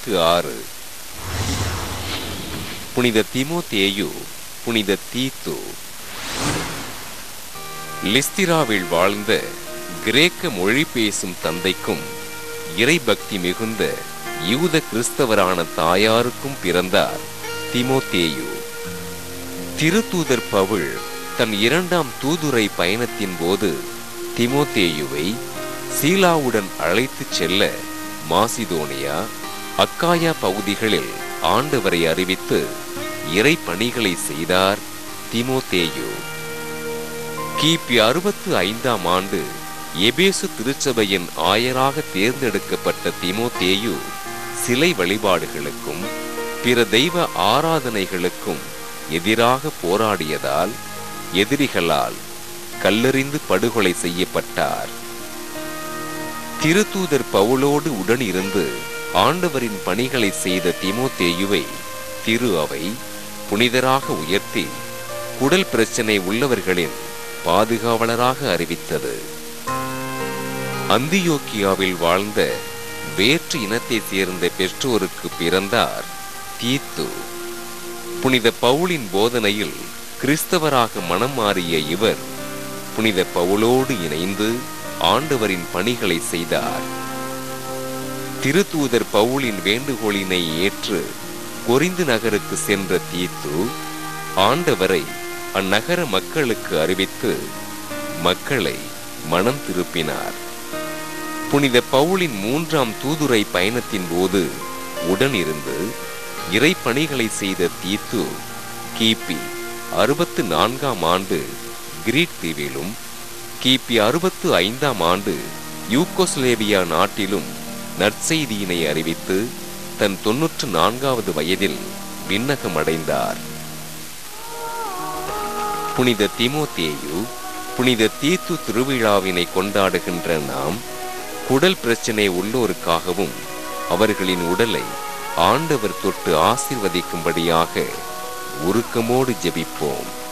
இருபத்து ஆறு புனித திமோத்தேயு புனித தீத்து லிஸ்திராவில் வாழ்ந்த கிரேக்க மொழி பேசும் தந்தைக்கும் இறைபக்தி மிகுந்த யூத கிறிஸ்தவரான தாயாருக்கும் பிறந்தார் திமோத்தேயு திருத்தூதர் பவுல் தன் இரண்டாம் தூதுரை பயணத்தின் போது திமோத்தேயுவை சீலாவுடன் அழைத்துச் செல்ல மாசிதோனியா அக்காயா பகுதிகளில் ஆண்டவரை அறிவித்து இறை பணிகளை செய்தார் திமோத்தேயு கிபி அறுபத்து ஐந்தாம் ஆண்டு எபேசு திருச்சபையின் ஆயராக தேர்ந்தெடுக்கப்பட்ட திமோத்தேயு சிலை வழிபாடுகளுக்கும் பிற தெய்வ ஆராதனைகளுக்கும் எதிராக போராடியதால் எதிரிகளால் கல்லெறிந்து படுகொலை செய்யப்பட்டார் திருத்தூதர் பவுலோடு உடன் இருந்து ஆண்டவரின் பணிகளை செய்த திமோத்தேயுவை திரு அவை புனிதராக உயர்த்தி குடல் பிரச்சனை உள்ளவர்களின் பாதுகாவலராக அறிவித்தது அந்தியோக்கியாவில் வாழ்ந்த வேற்று இனத்தை சேர்ந்த பெற்றோருக்கு பிறந்தார் தீத்து புனித பவுலின் போதனையில் கிறிஸ்தவராக மனம் மாறிய இவர் புனித பவுலோடு இணைந்து ஆண்டவரின் பணிகளை செய்தார் திருத்தூதர் பவுலின் வேண்டுகோளினை ஏற்று கொரிந்து நகருக்கு சென்ற தீத்து ஆண்டவரை அந்நகர மக்களுக்கு அறிவித்து மக்களை மனம் திருப்பினார் புனித பவுலின் மூன்றாம் தூதுரை பயணத்தின் போது உடனிருந்து இறைப்பணிகளை செய்த தீத்து கிபி அறுபத்து நான்காம் ஆண்டு கிரீட் தீவிலும் கிபி அறுபத்து ஐந்தாம் ஆண்டு யூகோஸ்லேவியா நாட்டிலும் நற்செய்தியினை அறிவித்து தன் தொன்னூற்று நான்காவது வயதில் விண்ணகம் அடைந்தார் புனித திமோத்தேயு புனித தீத்து திருவிழாவினை கொண்டாடுகின்ற நாம் குடல் பிரச்சனை உள்ளோருக்காகவும் அவர்களின் உடலை ஆண்டவர் தொட்டு ஆசிர்வதிக்கும்படியாக உருக்கமோடு ஜெபிப்போம்